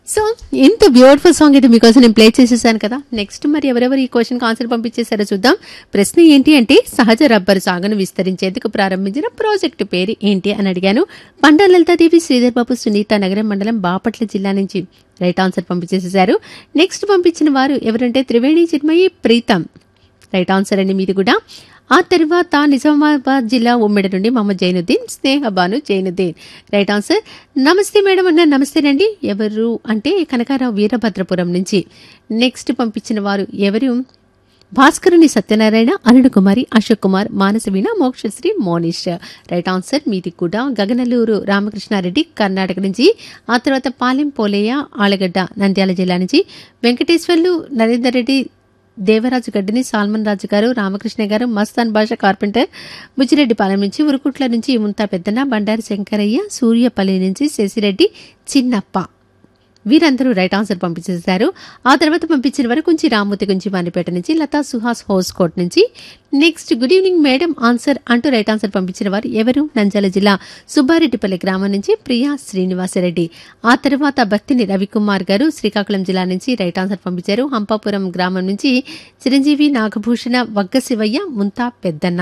so ఇంత beautiful song అయితే మీకోసం నేను ప్లే చేసేసాను కదా నెక్స్ట్ మరి ఎవరెవరు ఈ క్వశ్చన్ ఆన్సర్ పంపించేశారో చూద్దాం ప్రశ్న ఏంటి అంటే సహజ రబ్బరు సాగును విస్తరించేందుకు ప్రారంభించిన ప్రాజెక్టు పేరు ఏంటి అని అడిగాను పండ లలితాదేవి శ్రీధర్ బాబు సునీత నగరం మండలం బాపట్ల జిల్లా నుంచి రైట్ ఆన్సర్ పంపించేసేశారు నెక్స్ట్ పంపించిన వారు ఎవరంటే త్రివేణి చిన్మయి ప్రీతం రైట్ ఆన్సర్ అండి మీది కూడా ఆ తర్వాత నిజామాబాద్ జిల్లా ఉమ్మెడ నుండి మహమ్మద్ జైనుద్దీన్ స్నేహబాను జైనుద్దీన్ రైట్ ఆన్సర్ నమస్తే మేడం అన్నారు నమస్తేనండి ఎవరు అంటే కనకారావు వీరభద్రపురం నుంచి నెక్స్ట్ పంపించిన వారు ఎవరు భాస్కరుని సత్యనారాయణ అరుణ్ కుమారి అశోక్ కుమార్ మానసవీణ మోక్షశ్రీ మోనిష్ రైట్ ఆన్సర్ మీది కూడా గగనలూరు రామకృష్ణారెడ్డి కర్ణాటక నుంచి ఆ తర్వాత పాలెం పోలేయ ఆలగడ్డ నంద్యాల జిల్లా నుంచి వెంకటేశ్వర్లు నరేందర్ రెడ్డి దేవరాజు గడ్డిని సాల్మన్ రాజు గారు రామకృష్ణ గారు మస్తాన్ భాష కార్పెంటర్ బుచ్చిరెడ్డిపాలెం నుంచి ఉరుకుట్ల నుంచి ముంతా పెద్దన బండారి శంకరయ్య సూర్యపల్లి నుంచి శశిరెడ్డి చిన్నప్ప వీరందరూ రైట్ ఆన్సర్ పంపించేశారు ఆ తర్వాత పంపించిన వరకు కొంచెం రామూర్తి గురించి వానిపేట నుంచి లతా సుహాస్ హౌస్ కోట్ నుంచి next good evening madam answer అంటూ రైట్ ఆన్సర్ పంపించిన వారు ఎవరు నంజాల జిల్లా సుబ్బారెడ్డిపల్లి గ్రామం నుంచి ప్రియా శ్రీనివాసరెడ్డి ఆ తర్వాత భక్తిని రవికుమార్ గారు శ్రీకాకుళం జిల్లా నుంచి రైట్ ఆన్సర్ పంపించారు హంపాపురం గ్రామం నుంచి చిరంజీవి నాగభూషణ వగ్గ శివయ్య ముంతా పెద్దన్న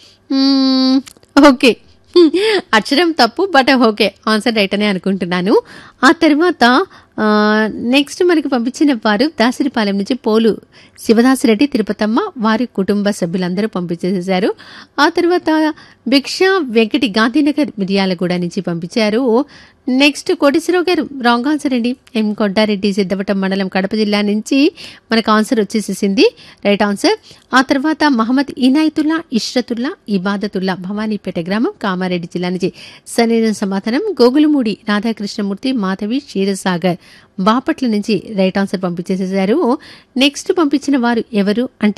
మ్మ్, ఓకే హ్మ్, అక్షరం తప్పు బట్ ఓకే ఆన్సర్ రైట్ అనే అనుకుంటున్నాను ఆ తర్వాత ఆ, నెక్స్ట్ మనకి పంపించిన వారు దాసరిపాలెం నుంచి పోలు శివదాసరెడ్డి తిరుపతమ్మ వారి కుటుంబ సభ్యులందరూ పంపించేసేశారు ఆ తర్వాత భిక్ష వెంకటి గాంధీనగర్ మిర్యాలగూడ నుంచి పంపించారు నెక్స్ట్ కోటేశ్వరరావు గారు రాంగ్ ఆన్సర్ అండి ఎం కొండారెడ్డి సిద్ధవటం మండలం కడప జిల్లా నుంచి మనకు ఆన్సర్ వచ్చేసేసింది రైట్ ఆన్సర్ ఆ తర్వాత మహమ్మద్ ఇనాయతుల్లా ఇష్రతుల్లా ఇబాదతుల్లా భవానీపేట గ్రామం కామారెడ్డి జిల్లా నుంచి సరైన సమాధానం గోగులమూడి రాధాకృష్ణమూర్తి మాధవి క్షీరసాగర్ బాపట్ల నుంచి రైట్ ఆన్సర్ పంపించేసేసారు నెక్స్ట్ పంపించిన వారు ఎవరు అంటే